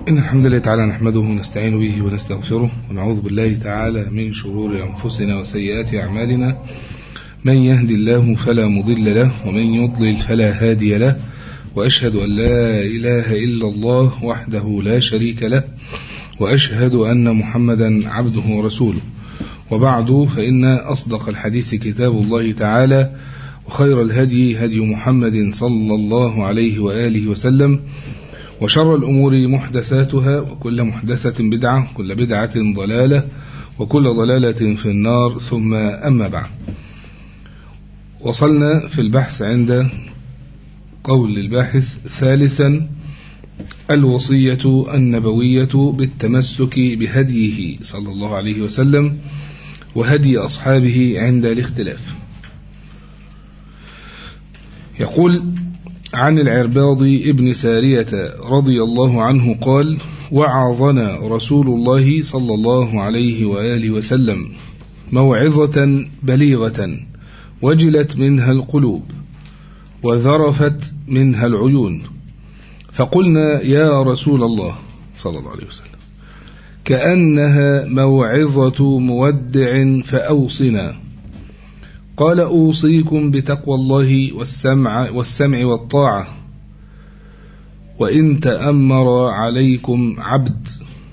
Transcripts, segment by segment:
إن الحمد لله تعالى نحمده ونستعين به ونستغفره ونعوذ بالله تعالى من شرور أنفسنا وسيئات أعمالنا من يهدي الله فلا مضل له ومن يضلل فلا هادي له وأشهد أن لا إله إلا الله وحده لا شريك له وأشهد أن محمدا عبده ورسوله وبعد فإن أصدق الحديث كتاب الله تعالى وخير الهدي هدي محمد صلى الله عليه وآله وسلم وشر الأمور محدثاتها وكل محدثة بدعة وكل بدعة ضلالة وكل ضلالة في النار ثم أما بعد وصلنا في البحث عند قول الباحث ثالثا الوصية النبوية بالتمسك بهديه صلى الله عليه وسلم وهدي أصحابه عند الاختلاف يقول عن العرباض ابن سارية رضي الله عنه قال وعظنا رسول الله صلى الله عليه وآله وسلم موعظة بليغة وجلت منها القلوب وذرفت منها العيون فقلنا يا رسول الله صلى الله عليه وسلم كأنها موعظة مودع فأوصنا قال أوصيكم بتقوى الله والسمع, والسمع والطاعة وإن تأمر عليكم عبد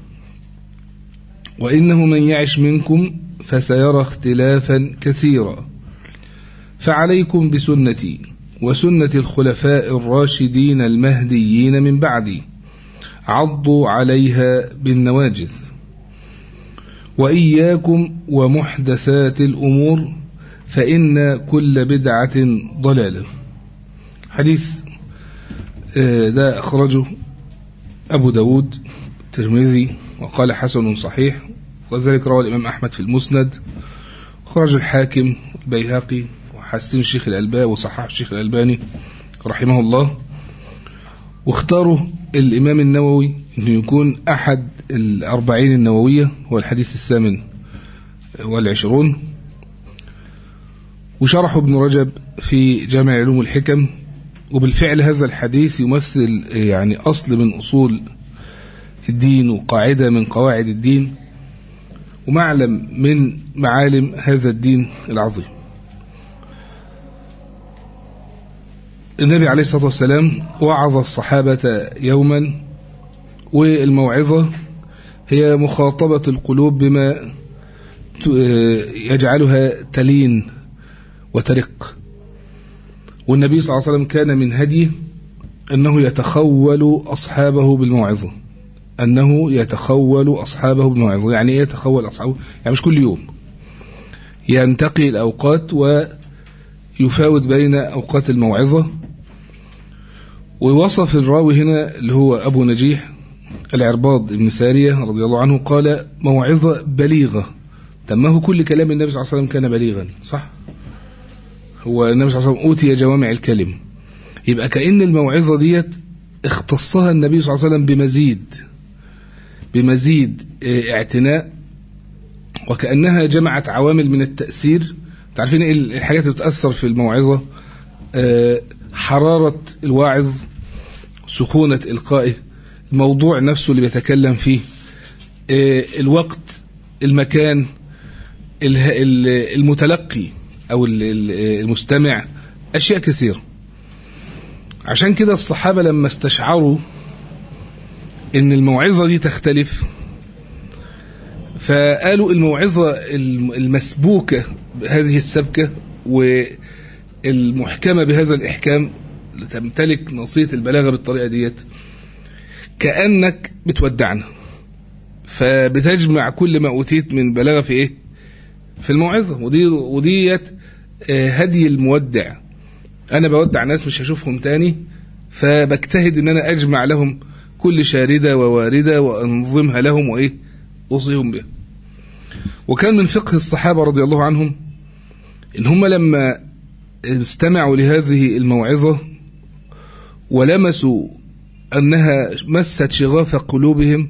وإنه من يعش منكم فسيرى اختلافا كثيرا فعليكم بسنتي وسنة الخلفاء الراشدين المهديين من بعدي عضوا عليها بالنواجذ وإياكم ومحدثات الأمور فإن كل بدعة ضلالة حديث ده أخرجه أبو داود الترمذي وقال حسن صحيح وذلك روى الإمام أحمد في المسند خرج الحاكم البيهقي وحسن الشيخ الألباني وصحح الشيخ الألباني رحمه الله واختاروا الإمام النووي أنه يكون أحد الأربعين النووية هو الحديث الثامن والعشرون وشرحه ابن رجب في جامع علوم الحكم وبالفعل هذا الحديث يمثل يعني أصل من أصول الدين وقاعدة من قواعد الدين ومعلم من معالم هذا الدين العظيم النبي عليه الصلاة والسلام وعظ الصحابة يوما والموعظة هي مخاطبة القلوب بما يجعلها تلين وترق والنبي صلى الله عليه وسلم كان من هديه أنه يتخول أصحابه بالموعظة أنه يتخول أصحابه بالموعظة يعني إيه يتخول أصحابه يعني مش كل يوم ينتقي الأوقات ويفاوت بين أوقات الموعظة ووصف الراوي هنا اللي هو أبو نجيح العرباض بن سارية رضي الله عنه قال موعظة بليغة تمه كل كلام النبي صلى الله عليه وسلم كان بليغا صح هو النبي صلى الله عليه وسلم أوتي جوامع الكلم يبقى كأن الموعظة ديت اختصها النبي صلى الله عليه وسلم بمزيد بمزيد اعتناء وكأنها جمعت عوامل من التأثير تعرفين ايه الحاجات اللي بتأثر في الموعظة حرارة الواعظ سخونة إلقائه الموضوع نفسه اللي بيتكلم فيه الوقت المكان المتلقي أو المستمع أشياء كثيرة عشان كده الصحابة لما استشعروا ان الموعظة دي تختلف فقالوا الموعظة المسبوكة بهذه السبكة والمحكمة بهذا الإحكام تمتلك نصية البلاغة بالطريقة ديت كأنك بتودعنا فبتجمع كل ما أوتيت من بلاغة في إيه في الموعظة ودي وديت هدي المودع أنا بودع ناس مش هشوفهم تاني فبجتهد إن أنا أجمع لهم كل شاردة وواردة وأنظمها لهم وإيه أوصيهم بها وكان من فقه الصحابة رضي الله عنهم إن هم لما استمعوا لهذه الموعظة ولمسوا أنها مست شغاف قلوبهم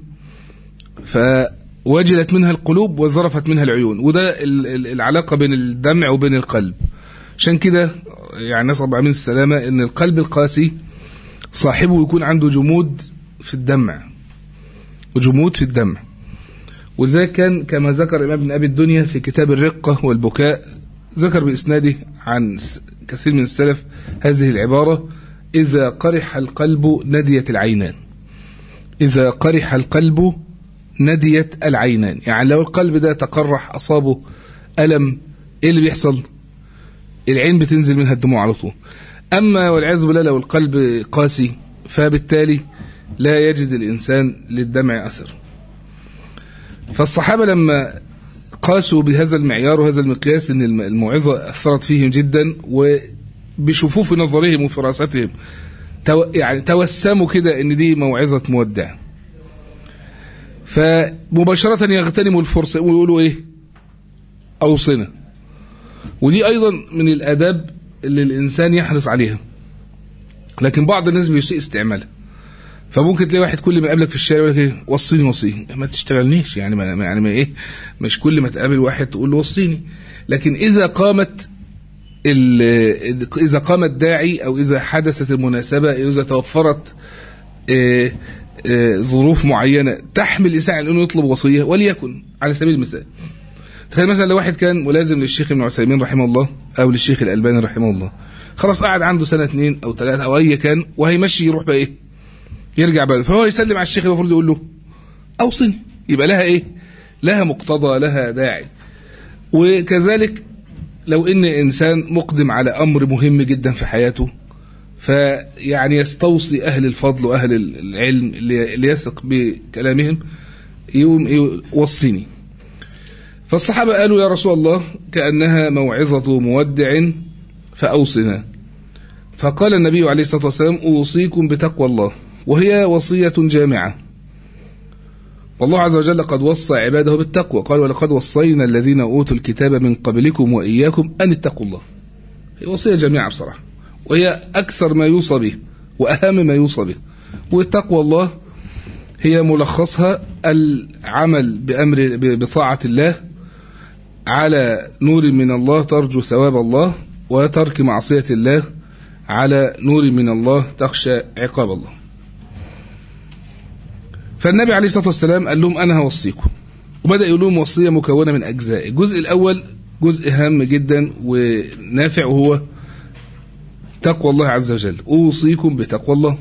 فوجلت منها القلوب وذرفت منها العيون وده العلاقة بين الدمع وبين القلب عشان كده يعني نسأل الله من السلامة ان القلب القاسي صاحبه يكون عنده جمود في الدمع وجمود في الدمع ولذلك كان كما ذكر الإمام ابن أبي الدنيا في كتاب الرقة والبكاء ذكر بإسناده عن كثير من السلف هذه العبارة إذا قرح القلب نديت العينان إذا قرح القلب نديت العينان يعني لو القلب ده تقرح أصابه ألم إيه اللي بيحصل العين بتنزل منها الدموع على طول أما والعياذ بالله لو القلب قاسي فبالتالي لا يجد الإنسان للدمع أثر فالصحابة لما قاسوا بهذا المعيار وهذا المقياس ان الموعظة أثرت فيهم جدا وبشفوف نظرهم وفراستهم تو يعني توسموا كده ان دي موعظة مودع فمباشرة يغتنموا الفرصة ويقولوا ايه اوصنا ودي ايضا من الاداب اللي الانسان يحرص عليها لكن بعض الناس بيسيء استعمالها فممكن تلاقي واحد كل ما يقابلك في الشارع يقول لك ايه وصيني وصيني ما تشتغلنيش يعني ما يعني ما ايه مش كل ما تقابل واحد تقول له وصيني لكن اذا قامت اذا قام الداعي او اذا حدثت المناسبه اذا توفرت إيه إيه ظروف معينه تحمل الانسان على انه يطلب وصيه وليكن على سبيل المثال تخيل مثلا لو واحد كان ملازم للشيخ ابن عثيمين رحمه الله او للشيخ الالباني رحمه الله خلاص قعد عنده سنه اثنين او ثلاثه او اي كان وهيمشي يروح بقى ايه يرجع بقى فهو يسلم على الشيخ المفروض يقول له اوصني يبقى لها ايه لها مقتضى لها داعي وكذلك لو ان انسان مقدم على امر مهم جدا في حياته فيعني يستوصي اهل الفضل واهل العلم اللي يثق بكلامهم يقوم يوصيني فالصحابة قالوا يا رسول الله كأنها موعظة مودع فأوصنا فقال النبي عليه الصلاة والسلام أوصيكم بتقوى الله وهي وصية جامعة والله عز وجل قد وصى عباده بالتقوى قال ولقد وصينا الذين أوتوا الكتاب من قبلكم وإياكم أن اتقوا الله هي وصية جامعة بصراحة وهي أكثر ما يوصى به وأهم ما يوصى به وتقوى الله هي ملخصها العمل بأمر بطاعة الله على نور من الله ترجو ثواب الله وترك معصية الله على نور من الله تخشى عقاب الله فالنبي عليه الصلاة والسلام قال لهم أنا هوصيكم وبدأ يقول لهم وصية مكونة من أجزاء الجزء الأول جزء هام جدا ونافع وهو تقوى الله عز وجل أوصيكم بتقوى الله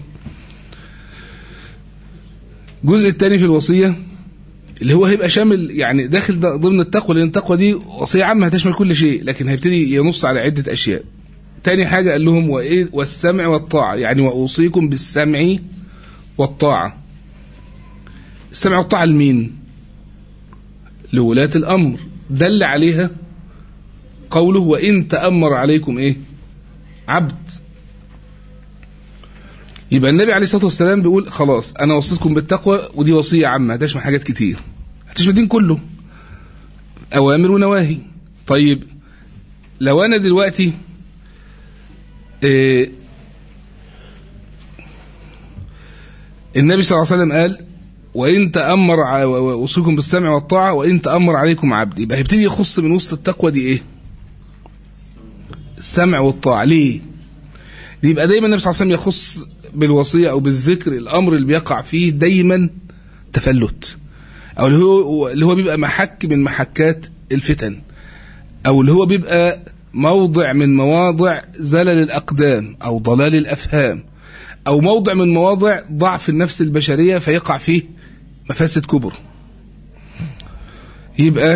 الجزء الثاني في الوصية اللي هو هيبقى شامل يعني داخل ضمن التقوى لأن التقوى دي وصية عامة هتشمل كل شيء لكن هيبتدي ينص على عدة أشياء تاني حاجة قال لهم وإيه والسمع والطاعة يعني وأوصيكم بالسمع والطاعة السمع والطاعة لمين لولاة الأمر دل عليها قوله وإن تأمر عليكم إيه عبد يبقى النبي عليه الصلاة والسلام بيقول خلاص أنا وصيتكم بالتقوى ودي وصية عامة هتشمل حاجات كتير هتشمل الدين كله أوامر ونواهي طيب لو أنا دلوقتي إيه النبي صلى الله عليه وسلم قال وإن تأمر وصيكم بالسمع والطاعة وإن تأمر عليكم عبد يبقى هيبتدي يخص من وسط التقوى دي إيه السمع والطاعة ليه يبقى دايما النبي صلى الله عليه وسلم يخص بالوصية أو بالذكر الأمر اللي بيقع فيه دايما تفلت أو اللي هو اللي هو بيبقى محك من محكات الفتن أو اللي هو بيبقى موضع من مواضع زلل الأقدام أو ضلال الأفهام أو موضع من مواضع ضعف النفس البشرية فيقع فيه مفاسد كبر يبقى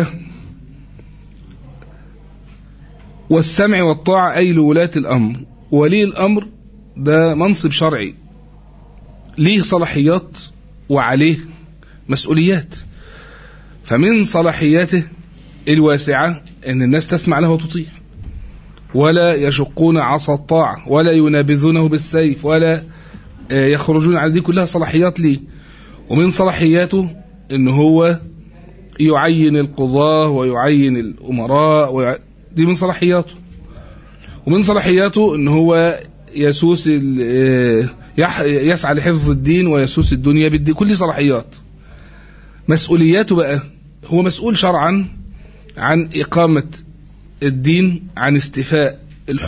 والسمع والطاعة أي لولاة الأمر ولي الأمر ده منصب شرعي ليه صلاحيات وعليه مسؤوليات فمن صلاحياته الواسعة أن الناس تسمع له وتطيع ولا يشقون عصا الطاعة ولا ينابذونه بالسيف ولا يخرجون على دي كلها صلاحيات ليه ومن صلاحياته ان هو يعين القضاة ويعين الأمراء ويع... دي من صلاحياته ومن صلاحياته ان هو يسوس يح... يسعى لحفظ الدين ويسوس الدنيا بالدين كل صلاحيات مسؤولياته بقى هو مسؤول شرعا عن إقامة الدين عن استيفاء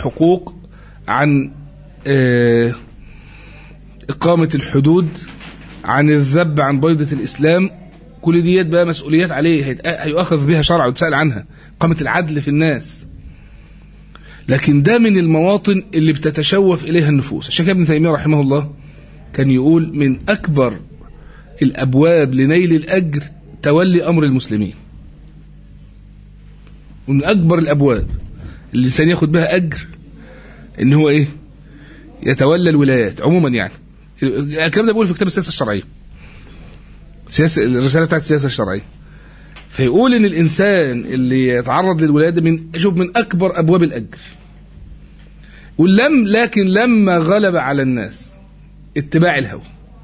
الحقوق عن إقامة الحدود عن الذب عن بيضة الإسلام كل ديت بقى مسؤوليات عليه هيتأ- هيؤخذ بها شرع وتسأل عنها قامة العدل في الناس لكن ده من المواطن اللي بتتشوف إليها النفوس عشان كده ابن تيمية رحمه الله كان يقول من أكبر الأبواب لنيل الأجر تولي أمر المسلمين ومن أكبر الأبواب اللي الإنسان ياخد بها أجر إن هو إيه يتولى الولايات عموما يعني الكلام ده بيقول في كتاب السياسة الشرعية سياسة الرسالة بتاعت السياسة الشرعية فيقول إن الإنسان اللي يتعرض للولاية ده من شوف من أكبر أبواب الأجر ولم لكن لما غلب على الناس اتباع الهوى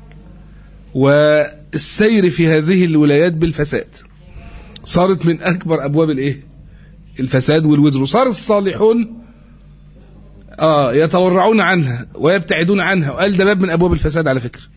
والسير في هذه الولايات بالفساد صارت من أكبر أبواب الإيه الفساد والوزر وصار الصالحون آه يتورعون عنها ويبتعدون عنها وقال ده باب من أبواب الفساد على فكرة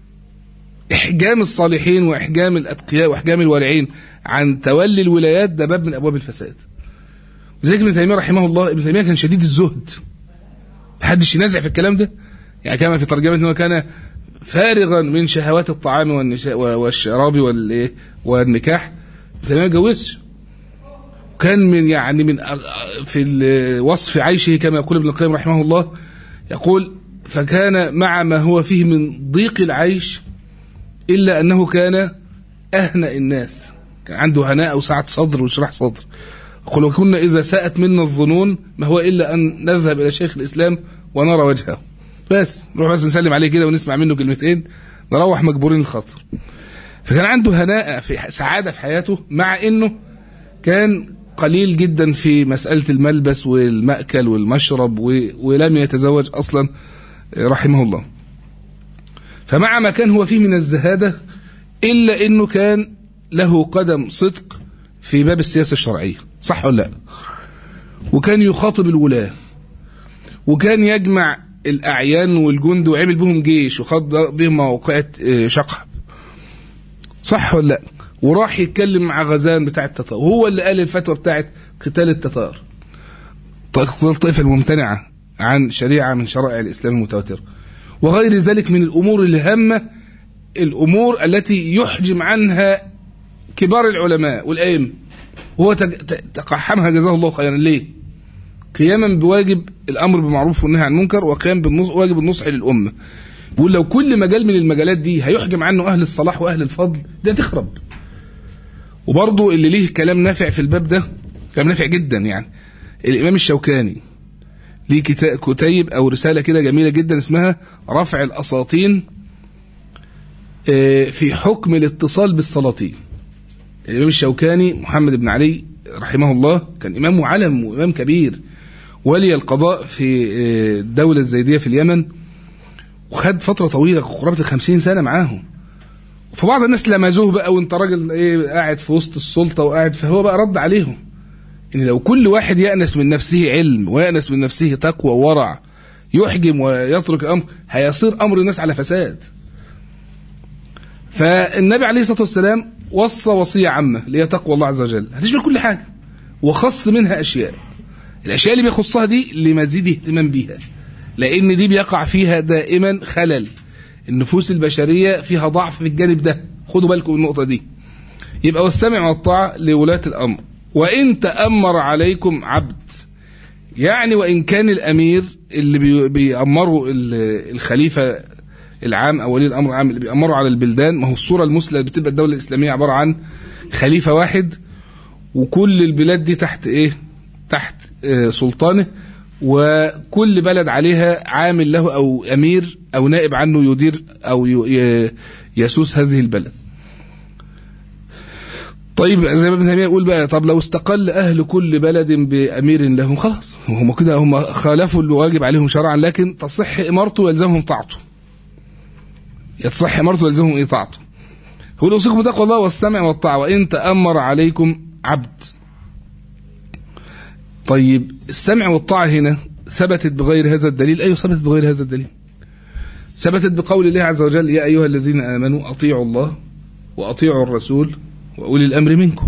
إحجام الصالحين وإحجام الأتقياء وإحجام الورعين عن تولي الولايات ده باب من أبواب الفساد لذلك ابن تيمية رحمه الله ابن تيمية كان شديد الزهد محدش ينازع في الكلام ده يعني كما في ترجمة أنه كان فارغا من شهوات الطعام والنشاء والشراب والإيه والنكاح ابن تيمية ما اتجوزش كان من يعني من أغ- في ال- وصف عيشه كما يقول ابن القيم رحمه الله يقول فكان مع ما هو فيه من ضيق العيش إلا أنه كان أهنأ الناس كان عنده هناء وسعة صدر وشرح صدر يقول وكنا إذا ساءت منا الظنون ما هو إلا أن نذهب إلى شيخ الإسلام ونرى وجهه بس نروح بس نسلم عليه كده ونسمع منه كلمتين نروح مجبورين الخاطر فكان عنده هناء في سعادة في حياته مع أنه كان قليل جدا في مسألة الملبس والمأكل والمشرب و- ولم يتزوج أصلا رحمه الله فمع ما كان هو فيه من الزهادة إلا أنه كان له قدم صدق في باب السياسة الشرعية صح ولا لا وكان يخاطب الولاة وكان يجمع الأعيان والجند وعمل بهم جيش وخاض بهم موقعة آه، شقحب صح ولا لا وراح يتكلم مع غزان بتاع التتار وهو اللي قال الفتوى بتاعت قتال التتار الطائفة الممتنعة عن شريعة من شرائع الإسلام المتواترة وغير ذلك من الأمور الهامة الأمور التي يحجم عنها كبار العلماء والأئمة وهو تج- ت- تقحمها جزاه الله خيرا ليه؟ قياما بواجب الأمر بالمعروف والنهي عن المنكر وقيام بواجب النصح للأمة بيقول لو كل مجال من المجالات دي هيحجم عنه أهل الصلاح وأهل الفضل ده تخرب وبرضه اللي ليه كلام نافع في الباب ده كلام نافع جدا يعني الإمام الشوكاني ليه كتا- كتيب أو رسالة كده جميلة جدا اسمها رفع الأساطين آه، في حكم الاتصال بالسلاطين الإمام الشوكاني محمد بن علي رحمه الله كان إمام وعلم وإمام كبير ولي القضاء في آه، الدولة الزيدية في اليمن وخد فترة طويلة قرابة الخمسين سنة معاهم فبعض الناس لمزوه بقى وانت راجل ايه قاعد في وسط السلطة وقاعد فهو بقى رد عليهم ان لو كل واحد يأنس من نفسه علم ويأنس من نفسه تقوى وورع يحجم ويترك الامر هيصير امر الناس على فساد فالنبي عليه الصلاة والسلام وصى وصية عامة اللي هي تقوى الله عز وجل هتشمل كل حاجة وخص منها أشياء الأشياء اللي بيخصها دي لمزيد اهتمام بيها لأن دي بيقع فيها دائما خلل النفوس البشرية فيها ضعف في الجانب ده خدوا بالكم من النقطة دي يبقى والسمع والطاعة لولاة الأمر وإن تأمر عليكم عبد يعني وإن كان الأمير اللي بي- بيأمره ال- الخليفة العام أو ولي الأمر العام اللي بيأمره على البلدان ما هو الصورة المثلى اللي بتبقى الدولة الإسلامية عبارة عن خليفة واحد وكل البلاد دي تحت إيه تحت آه، سلطانه وكل بلد عليها عامل له أو أمير أو نائب عنه يدير أو ي- ي- يسوس هذه البلد طيب زي ما ابن تيميه يقول بقى طب لو استقل اهل كل بلد بامير لهم خلاص هم كده هم خالفوا الواجب عليهم شرعا لكن تصح امارته ويلزمهم طاعته يتصح امارته ويلزمهم ايه طاعته هو اوصيكم بتقوى الله والسمع والطاعه وان تامر عليكم عبد طيب السمع والطاعه هنا ثبتت بغير هذا الدليل ايوه ثبتت بغير هذا الدليل ثبتت بقول الله عز وجل يا ايها الذين امنوا اطيعوا الله واطيعوا الرسول واولي الامر منكم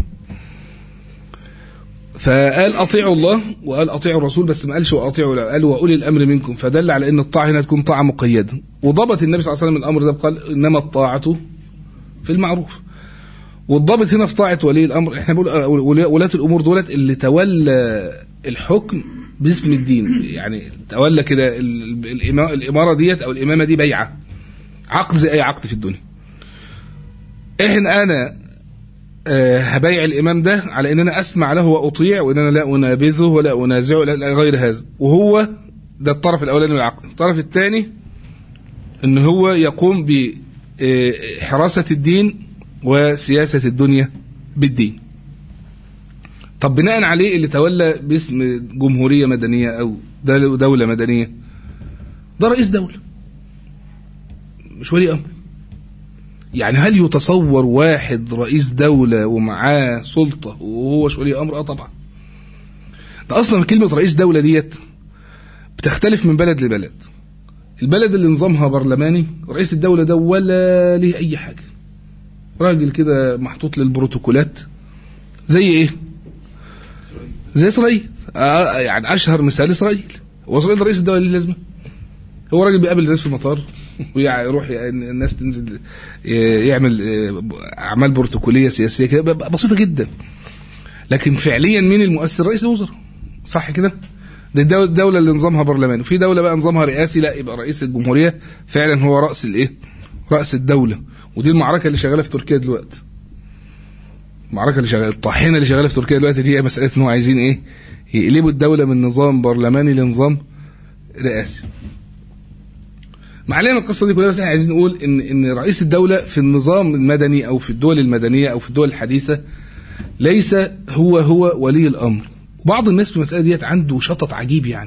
فقال اطيعوا الله وقال اطيعوا الرسول بس ما قالش واطيعوا لا قال واولي الامر منكم فدل على ان الطاعه هنا تكون طاعه مقيده وضبط النبي صلى الله عليه وسلم الامر ده قال انما الطاعه في المعروف والضابط هنا في طاعه ولي الامر احنا بنقول ولاة الامور دولت اللي تولى الحكم باسم الدين يعني تولى كده الاماره ديت او الامامه دي بيعه عقد زي اي عقد في الدنيا احنا انا أه هبيع الامام ده على ان انا اسمع له واطيع وان انا لا انابذه ولا انازعه ولا غير هذا وهو ده الطرف الاولاني من العقد الطرف الثاني ان هو يقوم بحراسه الدين وسياسه الدنيا بالدين طب بناء عليه اللي تولى باسم جمهوريه مدنيه او دوله مدنيه ده رئيس دوله مش ولي امر يعني هل يتصور واحد رئيس دولة ومعاه سلطة وهو مش ولي أمر؟ اه طبعا. ده أصلا كلمة رئيس دولة ديت بتختلف من بلد لبلد. البلد اللي نظامها برلماني رئيس الدولة ده ولا ليه أي حاجة. راجل كده محطوط للبروتوكولات زي إيه؟ زي إسرائيل. آه يعني أشهر مثال إسرائيل. هو إسرائيل رئيس الدولة ليه لازمة؟ هو راجل بيقابل الناس في المطار ويروح الناس تنزل يعمل اعمال بروتوكوليه سياسيه كده بسيطه جدا لكن فعليا مين المؤثر رئيس الوزراء صح كده ده الدوله اللي نظامها برلماني وفي دوله بقى نظامها رئاسي لا يبقى رئيس الجمهوريه فعلا هو راس الايه راس الدوله ودي المعركه اللي شغاله في تركيا دلوقتي المعركه اللي شغاله الطاحنه اللي شغاله في تركيا دلوقتي دي هي مساله ان هو عايزين ايه يقلبوا الدوله من نظام برلماني لنظام رئاسي ما علينا القصه دي كلها بس احنا عايزين نقول ان ان رئيس الدوله في النظام المدني او في الدول المدنيه او في الدول الحديثه ليس هو هو ولي الامر وبعض الناس في المساله ديت عنده شطط عجيب يعني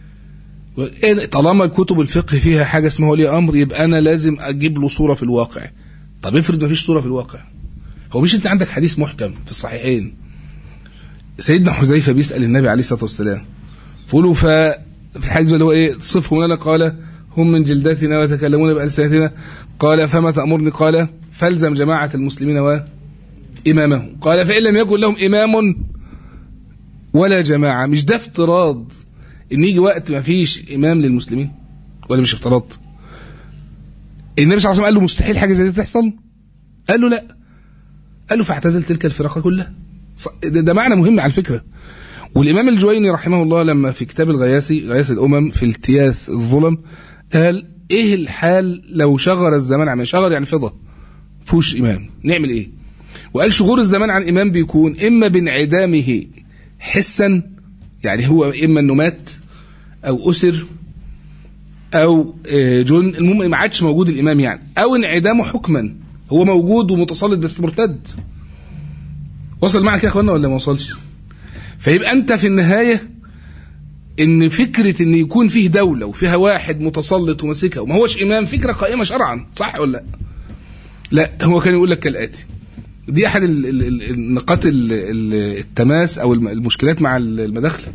طالما كتب الفقه فيها حاجه اسمها ولي امر يبقى انا لازم اجيب له صوره في الواقع طب افرض ما فيش صوره في الواقع هو مش انت عندك حديث محكم في الصحيحين سيدنا حذيفه بيسال النبي عليه الصلاه والسلام فقولوا ف في الحديث اللي هو ايه صفهم لنا قال هم من جلدتنا ويتكلمون بألسنتنا قال فما تأمرني قال فالزم جماعة المسلمين وإمامهم قال فإن لم يكن لهم إمام ولا جماعة مش ده افتراض إن يجي وقت ما فيش إمام للمسلمين ولا مش افتراض النبي صلى الله عليه وسلم قال له مستحيل حاجة زي دي تحصل قال له لا قال له فاعتزل تلك الفرقة كلها ده, ده معنى مهم على فكرة والإمام الجويني رحمه الله لما في كتاب الغياثي غياث الأمم في التياث الظلم قال ايه الحال لو شغر الزمان عن شغر يعني فضة فوش امام نعمل ايه وقال شغور الزمان عن امام بيكون اما بانعدامه حسا يعني هو اما انه مات او اسر او جن المهم ما عادش موجود الامام يعني او انعدامه حكما هو موجود ومتسلط بس مرتد وصل معك يا اخوانا ولا ما وصلش فيبقى انت في النهايه ان فكره ان يكون فيه دوله وفيها واحد متسلط وماسكها وما هوش امام فكره قائمه شرعا صح ولا لا؟ لا هو كان يقول لك كالاتي دي احد النقاط التماس او المشكلات مع المداخله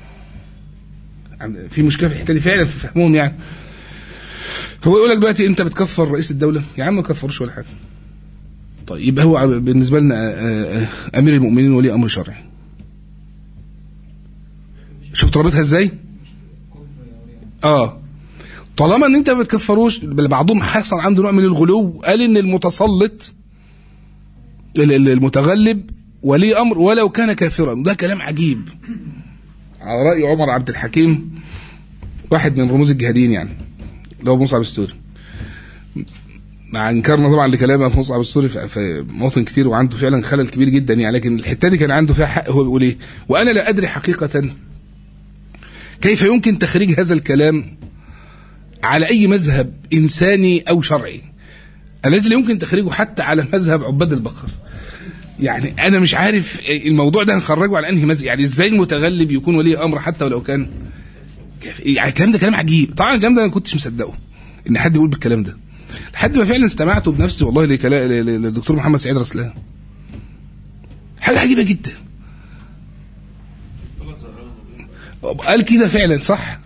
في مشكله في الحته دي فعلا في فهمهم يعني هو يقول لك دلوقتي انت بتكفر رئيس الدوله يا عم ما كفرش ولا حاجه طيب يبقى هو بالنسبه لنا امير المؤمنين ولي امر شرعي شفت رابطها ازاي اه طالما ان انت ما بتكفروش بعضهم حصل عنده نوع من الغلو قال ان المتسلط المتغلب ولي امر ولو كان كافرا ده كلام عجيب على راي عمر عبد الحكيم واحد من رموز الجهاديين يعني اللي هو مصعب السوري مع انكارنا طبعا لكلام مصعب السوري في مواطن كتير وعنده فعلا خلل كبير جدا يعني لكن الحته دي كان عنده فيها حق هو بيقول ايه وانا لا ادري حقيقه كيف يمكن تخريج هذا الكلام على أي مذهب إنساني أو شرعي الذي لا يمكن تخريجه حتى على مذهب عباد البقر يعني أنا مش عارف الموضوع ده نخرجه على أنهي مذهب يعني إزاي المتغلب يكون ولي أمر حتى ولو كان يعني الكلام ده كلام عجيب طبعا الكلام ده أنا ما كنتش مصدقه إن حد يقول بالكلام ده لحد ما فعلا استمعته بنفسي والله للدكتور محمد سعيد رسلان حاجة عجيبة جدا قال كده فعلا صح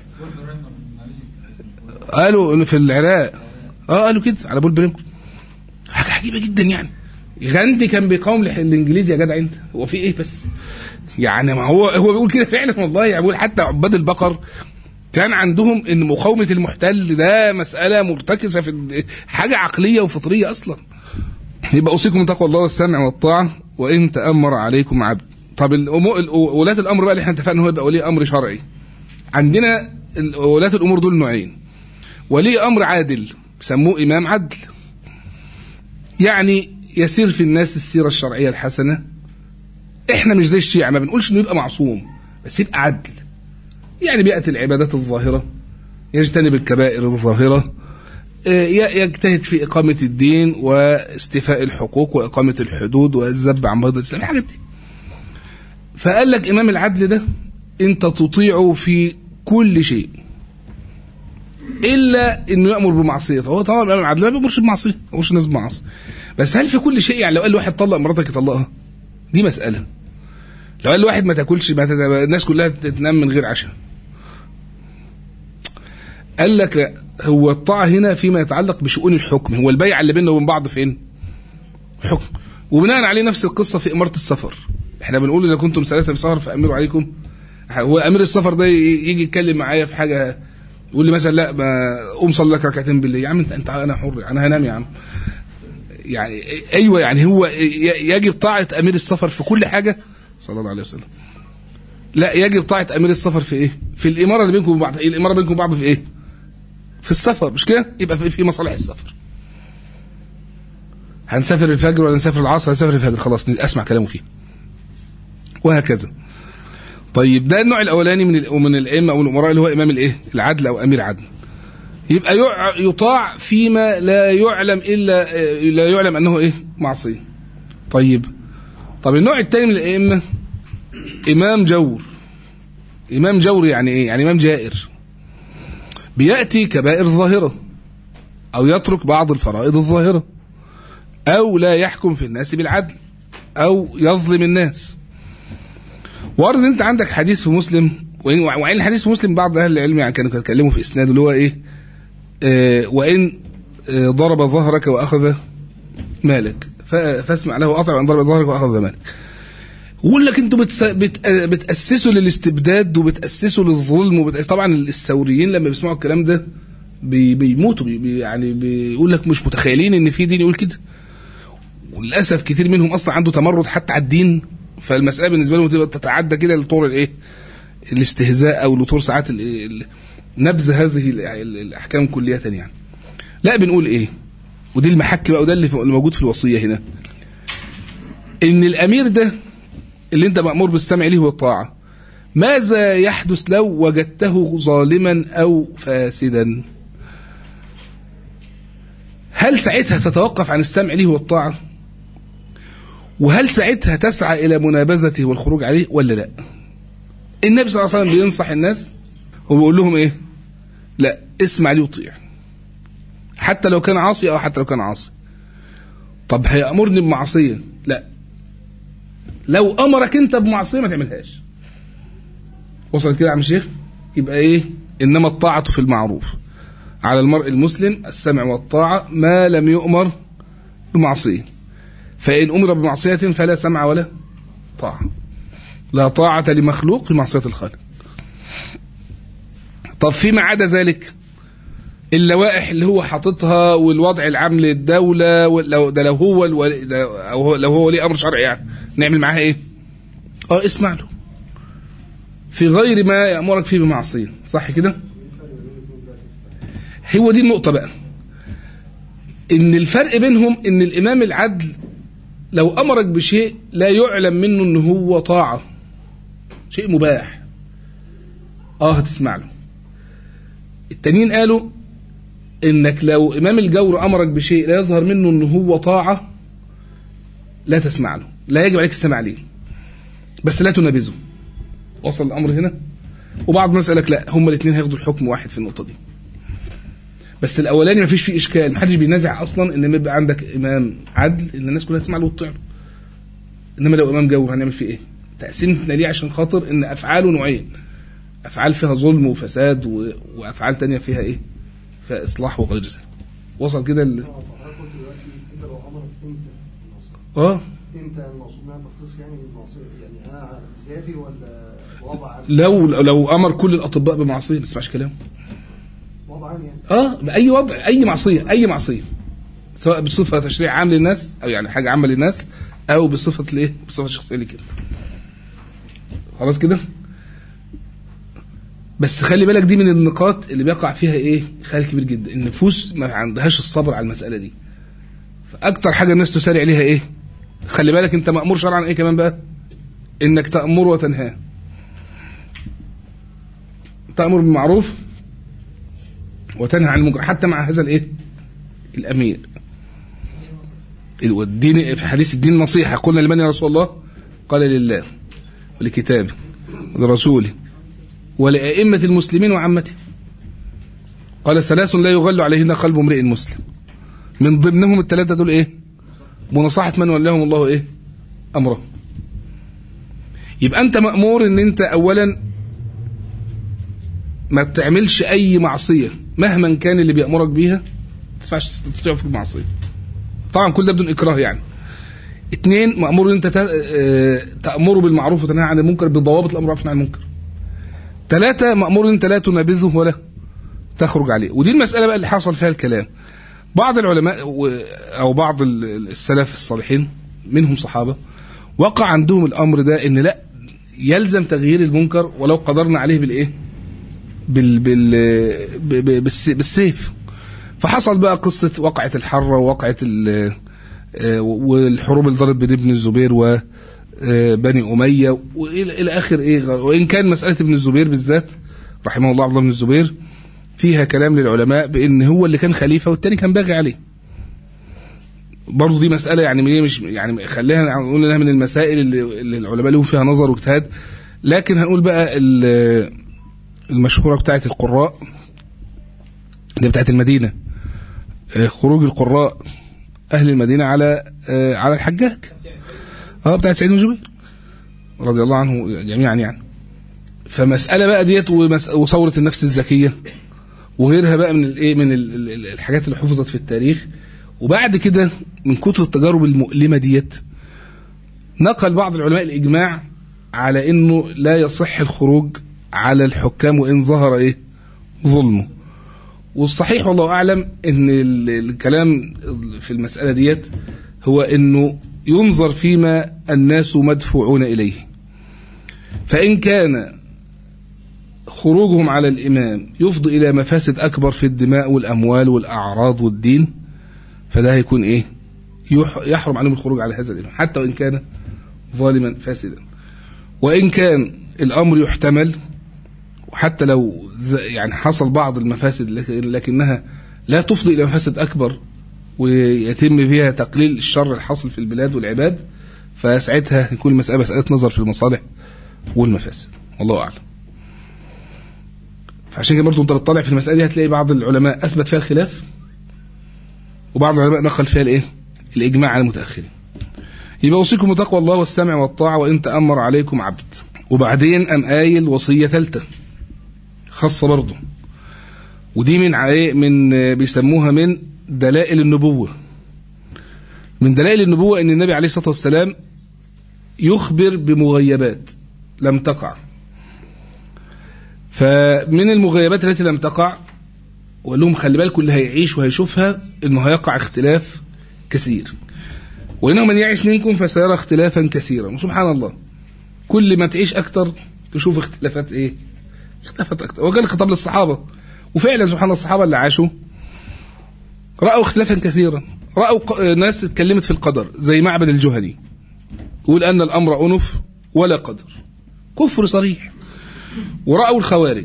قالوا في العراق اه قالوا كده على بول بريم حاجه عجيبه جدا يعني غاندي كان بيقاوم الانجليز يا جدع انت هو في ايه بس يعني ما هو هو بيقول كده فعلا والله يعني بيقول حتى عباد البقر كان عندهم ان مقاومه المحتل ده مساله مرتكزه في حاجه عقليه وفطريه اصلا يبقى اوصيكم تقوى الله والسمع والطاعه وان تامر عليكم عبد طب الأمو- ولاة الامر بقى اللي احنا اتفقنا هو يبقى ولي امر شرعي عندنا ال- ولاة الامور دول نوعين ولي امر عادل بيسموه امام عدل يعني يسير في الناس السيره الشرعيه الحسنه احنا مش زي الشيعة ما بنقولش انه يبقى معصوم بس يبقى عدل يعني بيأتي العبادات الظاهرة يجتنب الكبائر الظاهرة آه، ي- يجتهد في إقامة الدين واستيفاء الحقوق وإقامة الحدود والذب عن بيض الإسلام الحاجات دي فقال لك إمام العدل ده أنت تطيعه في كل شيء إلا إنه يأمر بمعصية هو طبعا الإمام العدل ما بيأمرش بمعصية ما بيأمرش الناس بمعصية بس هل في كل شيء يعني لو قال واحد طلق مراتك يطلقها دي مسألة لو قال واحد ما تاكلش ما تت... الناس كلها تنام من غير عشاء قال لك لا هو الطاعة هنا فيما يتعلق بشؤون الحكم هو البيع اللي بيننا وبين بعض فين حكم وبناء عليه نفس القصة في إمارة السفر احنا بنقول إذا كنتم ثلاثة في سفر فأمروا عليكم هو أمير السفر ده ي- يجي يتكلم معايا في حاجة يقول لي مثلا لا ما قوم صلي لك ركعتين بالليل يا عم انت انت انا حر انا هنام يا عم يعني ايوه يعني هو ي- يجب طاعه امير السفر في كل حاجه صلى الله عليه وسلم لا يجب طاعه امير السفر في ايه في الاماره اللي بينكم وبعض الاماره بينكم وبعض في ايه في السفر مش كده يبقى في, في مصالح السفر هنسافر الفجر ولا نسافر العصر هنسافر الفجر خلاص اسمع كلامه فيه وهكذا طيب ده النوع الاولاني من ال- من الائمه او الامراء اللي هو امام الايه العدل او امير عدل يبقى يع- يطاع فيما لا يعلم الا آه، لا يعلم انه ايه معصيه طيب طب النوع الثاني من الائمه امام جور امام جور يعني ايه يعني امام جائر بياتي كبائر ظاهره او يترك بعض الفرائض الظاهره او لا يحكم في الناس بالعدل او يظلم الناس ورد انت عندك حديث في مسلم وإن وإن الحديث في مسلم بعض اهل العلم يعني كانوا يتكلموا في اسناده اللي هو ايه آه وان آه ضرب ظهرك واخذ مالك ف- فاسمع له واطع وان ضرب ظهرك واخذ مالك يقول لك انتوا بتس... بت... آه، بتاسسوا للاستبداد وبتاسسوا للظلم وبتأس... طبعا الثوريين لما بيسمعوا الكلام ده بي... بيموتوا بي... بي... يعني بيقول لك مش متخيلين ان في دين يقول كده وللاسف كتير منهم اصلا عنده تمرد حتى على الدين فالمساله بالنسبه لهم تبقى تتعدى كده لطور الايه الاستهزاء او لطور ساعات ال- ال- نبذ هذه ال- ال- الاحكام كليه يعني لا بنقول ايه ودي المحك بقى وده اللي في- اللي موجود في الوصيه هنا ان الامير ده اللي انت مامور بالسمع ليه والطاعه ماذا يحدث لو وجدته ظالما او فاسدا هل ساعتها تتوقف عن السمع ليه والطاعه وهل ساعتها تسعى الى منابذته والخروج عليه ولا لا النبي صلى الله عليه وسلم بينصح الناس وبيقول لهم ايه لا اسمع لي وطيع حتى لو كان عاصي او حتى لو كان عاصي طب هيأمرني بمعصية لا لو امرك انت بمعصية ما تعملهاش وصل كده يا عم الشيخ يبقى ايه انما الطاعة في المعروف على المرء المسلم السمع والطاعة ما لم يؤمر بمعصية فإن أمر بمعصية فلا سمع ولا طاعة لا طاعة لمخلوق في معصية الخالق طب فيما عدا ذلك اللوائح اللي هو حاططها والوضع العام للدولة ولو ده لو هو الولي أو هو لو هو ولي أمر شرعي يعني نعمل معاها إيه؟ أه اسمع له في غير ما يأمرك فيه بمعصية صح كده؟ هو دي النقطة بقى إن الفرق بينهم إن الإمام العدل لو أمرك بشيء لا يعلم منه إن هو طاعة شيء مباح اه هتسمع له التانيين قالوا انك لو امام الجور امرك بشيء لا يظهر منه ان هو طاعه لا تسمع له لا يجب عليك السماع ليه بس لا تنابذه وصل الامر هنا وبعض الناس قال لك لا هما الاثنين هياخدوا الحكم واحد في النقطه دي بس الاولاني ما فيش فيه اشكال محدش بينازع اصلا ان يبقى عندك امام عدل ان الناس كلها تسمع له وتطيع له انما لو امام جور هنعمل فيه ايه تقسيمتنا ليه عشان خاطر ان افعاله نوعين افعال فيها ظلم وفساد و... وافعال تانية فيها ايه فيها اصلاح وغير ذلك وصل كده ال... اه انت المقصود منها تخصيص يعني المعصيه يعني انا ذاتي ولا وضع عام؟ لو لو امر كل الاطباء بمعصيه ما تسمعش كلامه وضع عام يعني اه باي وضع اي معصيه اي معصيه سواء بصفه تشريع عام للناس او يعني حاجه عامه للناس او بصفه الايه بصفه شخصيه لك انت خلاص كده بس خلي بالك دي من النقاط اللي بيقع فيها ايه خلل كبير جدا النفوس ما عندهاش الصبر على المساله دي فاكتر حاجه الناس تسارع ليها ايه خلي بالك انت مامور شرعا ايه كمان بقى انك تامر وتنهى تامر بالمعروف وتنهى عن المنكر حتى مع هذا الايه الامير والدين في حديث الدين نصيحه قلنا لمن يا رسول الله قال لله ولكتابه ولرسوله ولأئمة المسلمين وعامته قال ثلاث لا يغل عليهن قلب امرئ مسلم من ضمنهم الثلاثة دول ايه مناصحة من ولاهم الله ايه امره يبقى انت مأمور ان انت اولا ما بتعملش اي معصية مهما كان اللي بيأمرك بيها ما تدفعش تستطيع في المعصية طبعا كل ده بدون اكراه يعني اثنين مأمور ان انت تأمره بالمعروف وتنهى عن المنكر بضوابط الامر والنهي عن المنكر ثلاثة مأمور ان انت لا تنابذه ولا تخرج عليه ودي المسألة بقى اللي حصل فيها الكلام بعض العلماء او بعض السلف الصالحين منهم صحابة وقع عندهم الامر ده ان لا يلزم تغيير المنكر ولو قدرنا عليه بالايه بال بال بالسيف فحصل بقى قصة وقعة الحرة ووقعة والحروب اللي ضرب بين ابن الزبير و بني أمية وإلى آخر إيه وإن كان مسألة ابن الزبير بالذات رحمه الله عبد الله بن الزبير فيها كلام للعلماء بأن هو اللي كان خليفة والتاني كان باغي عليه برضه دي مسألة يعني مش يعني خليها نقول انها من المسائل اللي, اللي العلماء لهم فيها نظر واجتهاد لكن هنقول بقى المشهورة بتاعت القراء اللي بتاعت المدينة خروج القراء أهل المدينة على على الحجاج اه بتاعت سعيد بن جبير رضي الله عنه جميعا يعني فمسألة بقى ديت وثورة النفس الذكية وغيرها بقى من الايه من الحاجات اللي حفظت في التاريخ وبعد كده من كتر التجارب المؤلمة ديت نقل بعض العلماء الإجماع على إنه لا يصح الخروج على الحكام وإن ظهر إيه ظلمه والصحيح والله أعلم إن الكلام في المسألة ديت هو إنه ينظر فيما الناس مدفوعون إليه فإن كان خروجهم على الإمام يفضي إلى مفاسد أكبر في الدماء والأموال والأعراض والدين فده هيكون إيه يحرم عليهم الخروج على هذا الإمام حتى وإن كان ظالما فاسدا وإن كان الأمر يحتمل وحتى لو يعني حصل بعض المفاسد لكنها لا تفضي إلى مفاسد أكبر ويتم فيها تقليل الشر الحاصل في البلاد والعباد فساعتها يكون المسألة مسألة نظر في المصالح والمفاسد والله أعلم فعشان كده برضه انت بتطلع في المسألة دي هتلاقي بعض العلماء أثبت فيها الخلاف وبعض العلماء نقل فيها الايه الإجماع على المتأخرين يبقى أوصيكم بتقوى الله والسمع والطاعة وإن تأمر عليكم عبد وبعدين أم قايل وصية ثالثة خاصة برضه ودي من من بيسموها من دلائل النبوة من دلائل النبوة أن النبي عليه الصلاة والسلام يخبر بمغيبات لم تقع فمن المغيبات التي لم تقع وقال لهم خلي بالكم اللي هيعيش وهيشوفها انه هيقع اختلاف كثير وانه من يعيش منكم فسيرى اختلافا كثيرا وسبحان الله كل ما تعيش اكتر تشوف اختلافات ايه اختلافات اكتر وقال خطاب للصحابه وفعلا سبحان الله الصحابه اللي عاشوا راوا اختلافا كثيرا راوا ناس اتكلمت في القدر زي معبد الجهني يقول ان الامر انف ولا قدر كفر صريح ورأوا الخوارج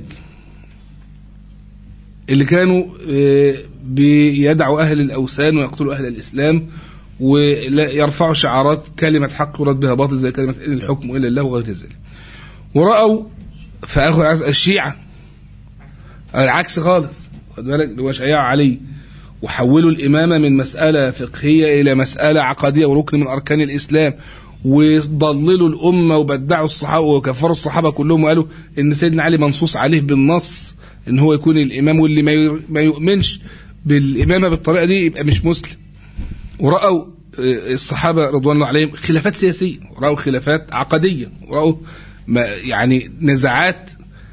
اللي كانوا بيدعوا أهل الأوثان ويقتلوا أهل الإسلام ويرفعوا شعارات كلمة حق يراد بها باطل زي كلمة إن الحكم إلا الله وغير ذلك ورأوا فأخذ الشيعة العكس خالص خد بالك اللي هو شيعة علي وحولوا الإمامة من مسألة فقهية إلى مسألة عقدية وركن من أركان الإسلام وضللوا الأمة وبدعوا الصحابة وكفروا الصحابة كلهم وقالوا إن سيدنا علي منصوص عليه بالنص إن هو يكون الإمام واللي ما يؤمنش بالإمامة بالطريقة دي يبقى مش مسلم ورأوا آه، الصحابة رضوان الله عليهم خلافات سياسية ورأوا خلافات عقدية ورأوا ما يعني نزاعات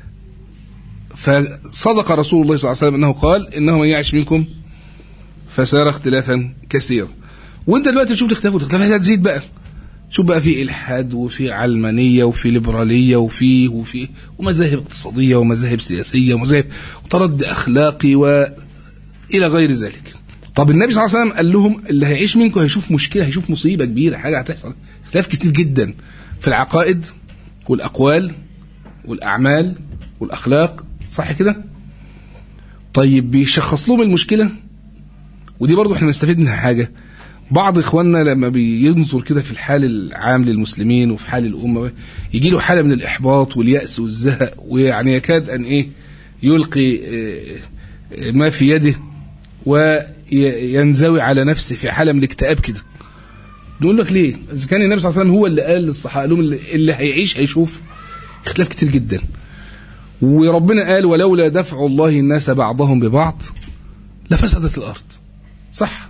فصدق رسول الله صلى الله عليه وسلم أنه قال إنه من يعش منكم فسيرى اختلافا كثيرا وانت دلوقتي تشوف الاختلاف والاختلافات هتزيد بقى شوف بقى في الحاد وفي علمانيه وفي ليبراليه وفي وفي ومذاهب اقتصاديه ومذاهب سياسيه ومذاهب وتردي اخلاقي والى غير ذلك. طب النبي صلى الله عليه وسلم قال لهم اللي هيعيش منكم هيشوف مشكله هيشوف مصيبه كبيره حاجه هتحصل اختلاف كتير جدا في العقائد والاقوال والاعمال والاخلاق صح كده؟ طيب بيشخص لهم المشكله ودي برضو احنا نستفيد منها حاجه بعض اخواننا لما بينظر كده في الحال العام للمسلمين وفي حال الامه يجي له حاله من الاحباط والياس والزهق ويعني يكاد ان ايه يلقي اه، اه، ما في يده وينزوي على نفسه في حاله من الاكتئاب كده نقول لك ليه؟ اذا كان النبي صلى الله عليه وسلم هو اللي قال للصحابه قال لهم اللي, اللي هيعيش هيشوف اختلاف كتير جدا وربنا قال ولولا دفع الله الناس بعضهم ببعض لفسدت الارض صح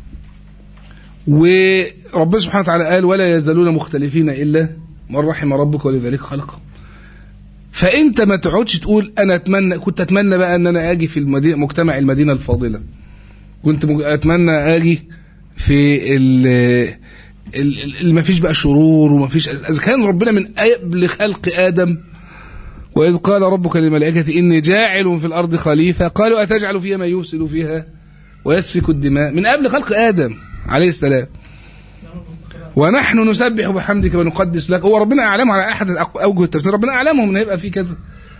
وربنا سبحانه وتعالى قال ولا يزالون مختلفين الا من رحم ربك ولذلك خلقهم فانت ما تقعدش تقول انا اتمنى كنت اتمنى بقى ان انا اجي في المدينه مجتمع المدينه الفاضله كنت مج- اتمنى اجي في ال ال- اللي ما فيش بقى شرور وما فيش اذا كان ربنا من قبل خلق ادم واذ قال ربك للملائكه اني جاعل في الارض خليفه قالوا اتجعل فيها ما يفسد فيها ويسفك الدماء من قبل خلق ادم عليه السلام ونحن نسبح بحمدك ونقدس لك هو ربنا اعلمه على احد الأق- اوجه التفسير ربنا اعلمهم ان هيبقى في كذا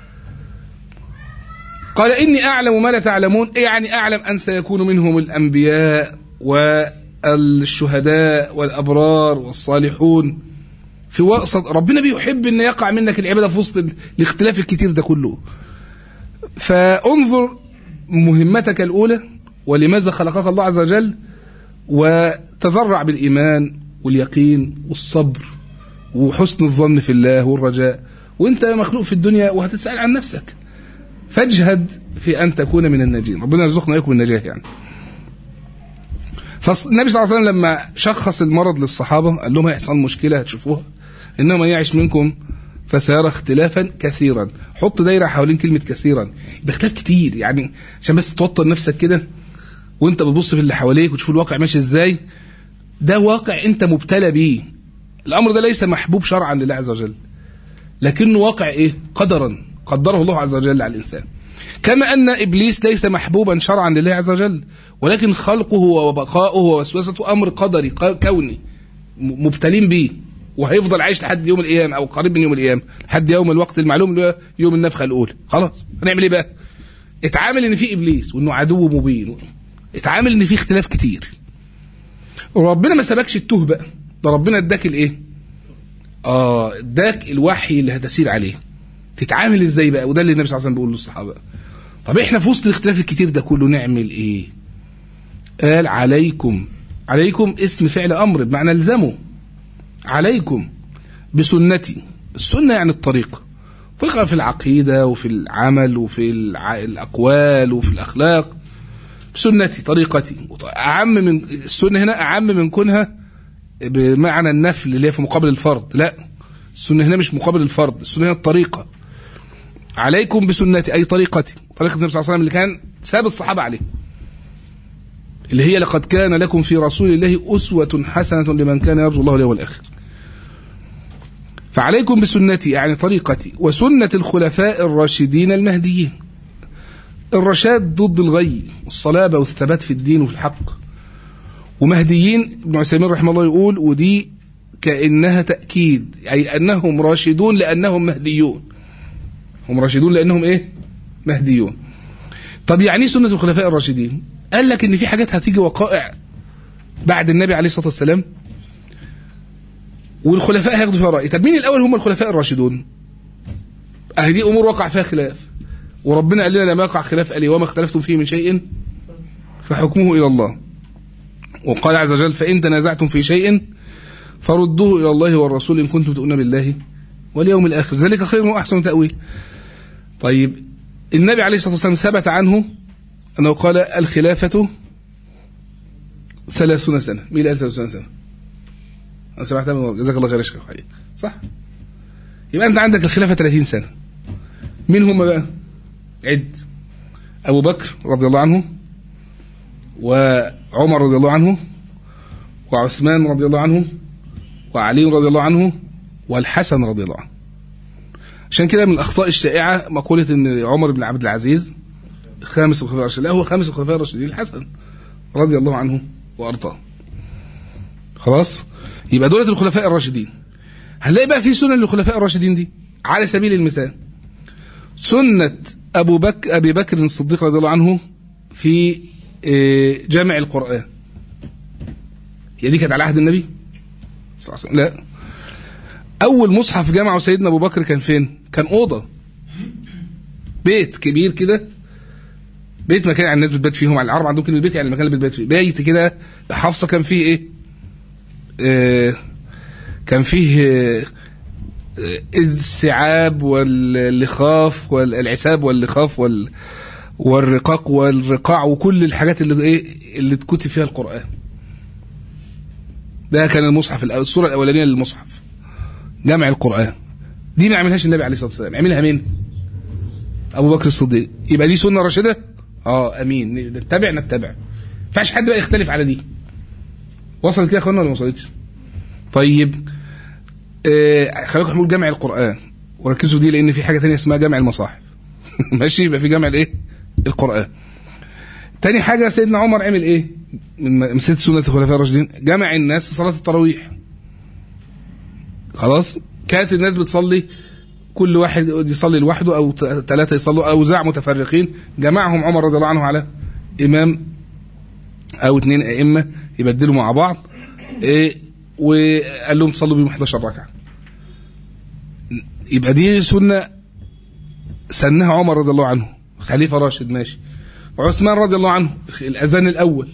قال اني اعلم ما لا تعلمون يعني اعلم ان سيكون منهم الانبياء والشهداء والابرار والصالحون في وسط ربنا بيحب ان يقع منك العباده في وسط ال- الاختلاف الكتير ده كله فانظر مهمتك الاولى ولماذا خلقك الله عز وجل وتذرع بالايمان واليقين والصبر وحسن الظن في الله والرجاء وانت مخلوق في الدنيا وهتتسال عن نفسك فاجهد في ان تكون من الناجين ربنا يرزقنا اياكم النجاه يعني فالنبي صلى الله عليه وسلم لما شخص المرض للصحابه قال لهم هيحصل مشكله هتشوفوها انه من يعش منكم فسيرى اختلافا كثيرا حط دايره حوالين كلمه كثيرا يبقى اختلاف كتير يعني عشان بس توتر نفسك كده وانت بتبص في اللي حواليك وتشوف الواقع ماشي ازاي ده واقع انت مبتلى بيه الامر ده ليس محبوب شرعا لله عز وجل لكنه واقع ايه قدرا قدره الله عز وجل على الانسان كما ان ابليس ليس محبوبا شرعا لله عز وجل ولكن خلقه وبقاؤه ووسوسته امر قدري ق- كوني م- مبتلين به وهيفضل عايش لحد يوم القيامه او قريب من يوم القيامه لحد يوم الوقت المعلوم اللي هو يوم النفخه الاولى خلاص هنعمل ايه بقى اتعامل ان في ابليس وانه عدو مبين اتعامل ان في اختلاف كتير وربنا ما سبكش التوه بقى ده ربنا اداك الايه اه اداك الوحي اللي هتسير عليه تتعامل ازاي بقى وده اللي النبي صلى الله عليه وسلم بيقول للصحابه طب احنا في وسط الاختلاف الكتير ده كله نعمل ايه قال عليكم عليكم اسم فعل امر بمعنى الزموا عليكم بسنتي السنه يعني الطريقه طريقه في العقيده وفي العمل وفي الع... الاقوال وفي الاخلاق بسنتي طريقتي اعم من السنه هنا اعم من كونها بمعنى النفل اللي هي في مقابل الفرض لا السنه هنا مش مقابل الفرض السنه هنا الطريقه عليكم بسنتي اي طريقتي طريقه النبي صلى الله عليه وسلم اللي كان ساب الصحابه عليه اللي هي لقد كان لكم في رسول الله اسوه حسنه لمن كان يرجو الله اليوم الاخر فعليكم بسنتي يعني طريقتي وسنه الخلفاء الراشدين المهديين الرشاد ضد الغي والصلابه والثبات في الدين وفي الحق ومهديين ابن عثيمين رحمه الله يقول ودي كانها تاكيد اي انهم راشدون لانهم مهديون هم راشدون لانهم ايه مهديون طب يعني ايه سنه الخلفاء الراشدين قال لك ان في حاجات هتيجي وقائع بعد النبي عليه الصلاه والسلام والخلفاء هياخدوا فيها راي طب مين الاول هم الخلفاء الراشدون اهي دي امور وقع فيها خلاف وربنا قال لنا لما يقع خلاف قال وما اختلفتم فيه من شيء فحكمه الى الله وقال عز وجل فان تنازعتم في شيء فردوه الى الله والرسول ان كنتم تؤمنون بالله واليوم الاخر ذلك خير واحسن تاويل طيب النبي عليه الصلاه والسلام ثبت عنه انه قال الخلافه ثلاثون سنة مين اللي قال ثلاثون سنة أنا سمعتها من جزاك الله خير يا شيخ حقيقي. صح يبقى أنت عندك الخلافة 30 سنة مين هم بقى عد أبو بكر رضي الله عنه وعمر رضي الله عنه وعثمان رضي الله عنه وعلي رضي الله عنه والحسن رضي الله عنه عشان كده من الأخطاء الشائعة مقولة أن عمر بن عبد العزيز خامس الخلفاء الراشدين لا هو خامس الخلفاء الراشدين الحسن رضي الله عنه وأرضاه خلاص يبقى دولة الخلفاء الراشدين هنلاقي بقى في سنن للخلفاء الراشدين دي على سبيل المثال سنة أبو بكر أبي بكر الصديق رضي الله عنه في آه، جمع القرآن هي دي كانت على عهد النبي صلى الله عليه وسلم لا أول مصحف جمعه سيدنا أبو بكر كان فين؟ كان أوضة بيت كبير كده بيت مكان يعني الناس بتبات فيهم على العرب عندهم كلمة بيت يعني المكان اللي بتبات فيه بيت كده حفصة كان فيه إيه؟ آه كان فيه آه آه، السعاب واللخاف والعساب واللخاف وال والرقاق والرقاع وكل الحاجات اللي ايه اللي اتكتب فيها القرآن ده كان المصحف الأول الصورة الأولانية للمصحف جمع القرآن دي ما عملهاش النبي عليه الصلاة والسلام عملها مين أبو بكر الصديق يبقى دي سنة راشدة اه امين نتبع نتبع ما ينفعش حد بقى يختلف على دي وصلت كده يا اخوانا ولا ما وصلتش طيب آه خليكم نقول جمع القرآن وركزوا دي لأن في حاجة تانية اسمها جمع المصاحف ماشي يبقى في جمع الايه القرآن تاني حاجة سيدنا عمر عمل ايه من ست سنة الخلفاء الراشدين جمع الناس في صلاة التراويح خلاص كانت الناس بتصلي كل واحد يصلي لوحده او ثلاثة يصلوا اوزاع متفرقين جمعهم عمر رضي الله عنه على امام او اثنين ائمة يبدلوا مع بعض إيه وقال لهم تصلوا بيهم 11 ركعة يبقى دي سنة سنها عمر رضي الله عنه خليفة راشد ماشي وعثمان رضي الله عنه الأذان الأول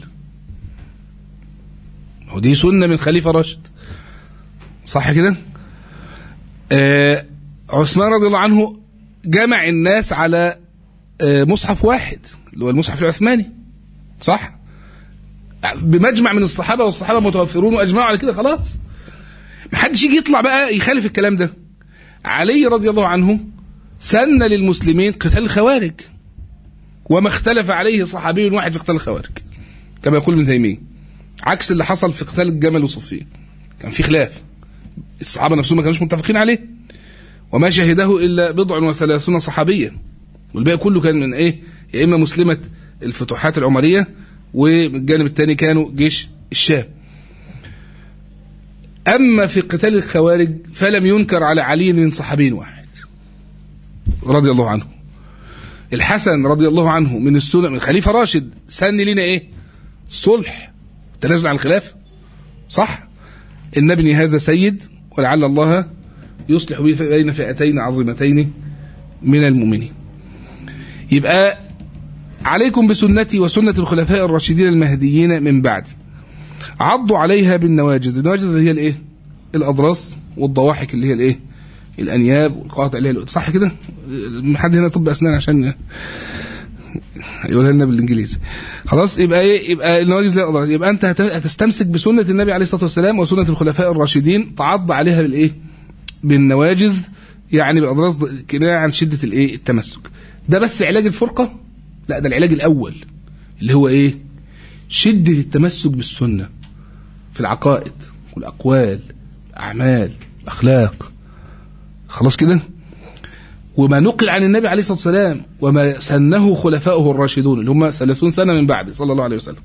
ودي سنة من خليفة راشد صح كده آه عثمان رضي الله عنه جمع الناس على آه مصحف واحد اللي هو المصحف العثماني صح بمجمع من الصحابة والصحابة متوفرون وأجمعوا على كده خلاص محدش يجي يطلع بقى يخالف الكلام ده علي رضي الله عنه سن للمسلمين قتال الخوارج وما اختلف عليه صحابي واحد في قتال الخوارج كما يقول ابن تيميه عكس اللي حصل في قتال الجمل وصفين كان في خلاف الصحابه نفسهم ما كانوش متفقين عليه وما شهده الا بضع وثلاثون صحابيا والباقي كله كان من ايه يا اما مسلمه الفتوحات العمريه والجانب الثاني كانوا جيش الشام اما في قتال الخوارج فلم ينكر على علي من صحابي واحد رضي الله عنه الحسن رضي الله عنه من السنة من خليفة راشد سن لنا ايه صلح تنازل عن الخلاف صح ان ابني هذا سيد ولعل الله يصلح به بين فئتين عظيمتين من المؤمنين يبقى عليكم بسنتي وسنة الخلفاء الراشدين المهديين من بعدي عضوا عليها بالنواجذ النواجذ هي الايه الاضراس والضواحك اللي هي الايه الانياب والقواطع اللي هي صح كده حد هنا طب اسنان عشان يقولها لنا بالانجليزي خلاص يبقى ايه يبقى النواجذ لا أضرار. يبقى انت هتستمسك بسنه النبي عليه الصلاه والسلام وسنه الخلفاء الراشدين تعض عليها بالايه بالنواجذ يعني بالاضراس كنايه عن شده الايه التمسك ده بس علاج الفرقه لا ده العلاج الاول اللي هو ايه شده التمسك بالسنه في العقائد والاقوال الاعمال الاخلاق خلاص كده وما نقل عن النبي عليه الصلاة والسلام وما سنه خلفاؤه الراشدون اللي هم 30 سنة من بعد صلى الله عليه وسلم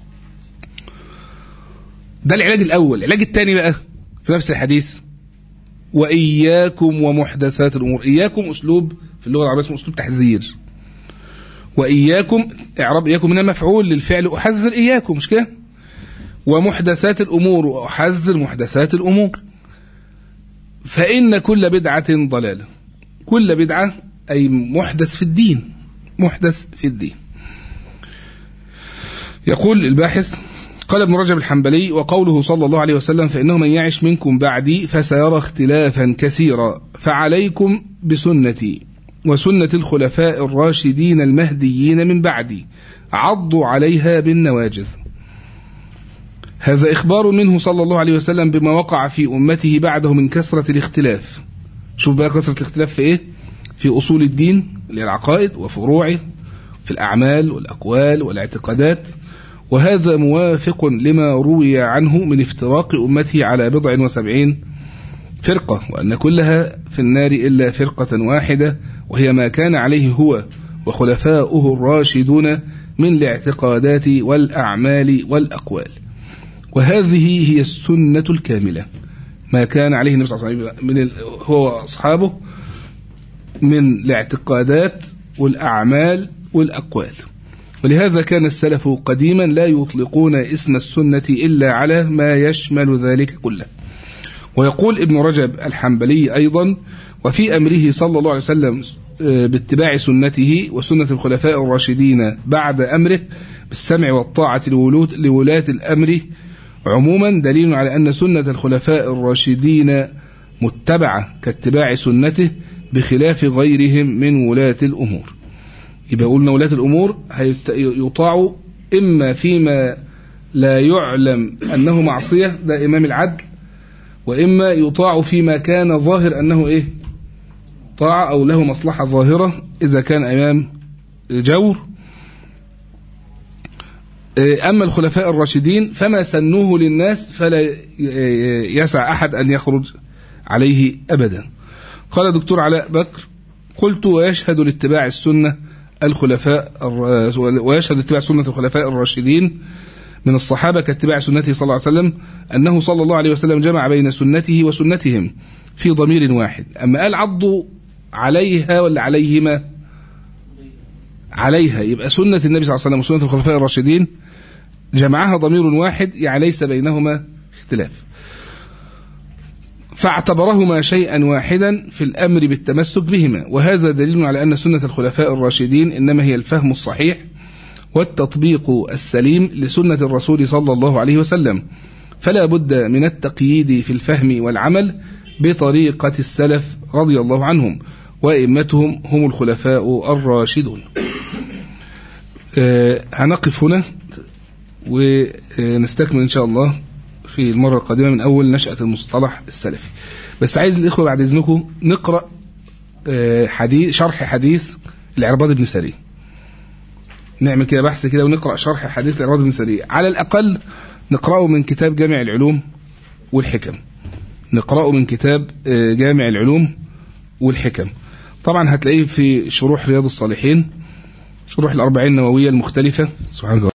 ده العلاج الأول العلاج الثاني بقى في نفس الحديث وإياكم ومحدثات الأمور إياكم أسلوب في اللغة العربية اسمه أسلوب تحذير وإياكم إعراب إياكم من مفعول للفعل أحذر إياكم مش كده ومحدثات الأمور وأحذر محدثات الأمور فإن كل بدعة ضلالة كل بدعة أي محدث في الدين محدث في الدين يقول الباحث قال ابن رجب الحنبلي وقوله صلى الله عليه وسلم فإنه من يعش منكم بعدي فسيرى اختلافا كثيرا فعليكم بسنتي وسنة الخلفاء الراشدين المهديين من بعدي عضوا عليها بالنواجذ هذا إخبار منه صلى الله عليه وسلم بما وقع في أمته بعده من كثرة الاختلاف شوف بقى كثرة الاختلاف في إيه في أصول الدين اللي هي العقائد وفروعه في الأعمال والأقوال والاعتقادات وهذا موافق لما روي عنه من افتراق أمته على بضع وسبعين فرقة وأن كلها في النار إلا فرقة واحدة وهي ما كان عليه هو وخلفاؤه الراشدون من الاعتقادات والأعمال والأقوال وهذه هي السنة الكاملة ما كان عليه النبي صلى الله عليه وسلم من ال- هو وأصحابه من الاعتقادات والأعمال والأقوال ولهذا كان السلف قديما لا يطلقون اسم السنة إلا على ما يشمل ذلك كله ويقول ابن رجب الحنبلي أيضا وفي أمره صلى الله عليه وسلم آه، باتباع سنته وسنة الخلفاء الراشدين بعد أمره بالسمع والطاعة لولوت- لولاة الأمر عموما دليل على أن سنة الخلفاء الراشدين متبعة كاتباع سنته بخلاف غيرهم من ولاة الأمور يبقى قلنا ولاة الأمور هيت- يطاعوا إما فيما لا يعلم أنه معصية ده إمام العدل وإما يطاع فيما كان ظاهر أنه إيه طاعة أو له مصلحة ظاهرة إذا كان أمام جور إيه، أما الخلفاء الراشدين فما سنوه للناس فلا ي- يسع أحد أن يخرج عليه أبدا قال دكتور علاء بكر قلت ويشهد لاتباع السنة الخلفاء الر- ويشهد لاتباع سنة الخلفاء الراشدين من الصحابة كاتباع سنته صلى الله عليه وسلم أنه صلى الله عليه وسلم جمع بين سنته وسنتهم في ضمير واحد أما قال عضوا عليها ولا عليهما عليها يبقى سنة النبي صلى الله عليه وسلم وسنة الخلفاء الراشدين جمعها ضمير واحد يعني ليس بينهما اختلاف فاعتبرهما شيئا واحدا في الأمر بالتمسك بهما وهذا دليل على أن سنة الخلفاء الراشدين إنما هي الفهم الصحيح والتطبيق السليم لسنة الرسول صلى الله عليه وسلم فلا بد من التقييد في الفهم والعمل بطريقة السلف رضي الله عنهم وإمتهم هم الخلفاء الراشدون آه، هنقف هنا ونستكمل إن شاء الله في المرة القادمة من أول نشأة المصطلح السلفي بس عايز الإخوة بعد إذنكم نقرأ آه، حديث شرح حديث العرباض بن سري نعمل كده بحث كده ونقرأ شرح حديث العرباض بن سري على الأقل نقرأه من كتاب جامع العلوم والحكم نقرأه من كتاب آه، جامع العلوم والحكم طبعا هتلاقيه في شروح رياض الصالحين شروح الأربعين النووية المختلفة سبحانك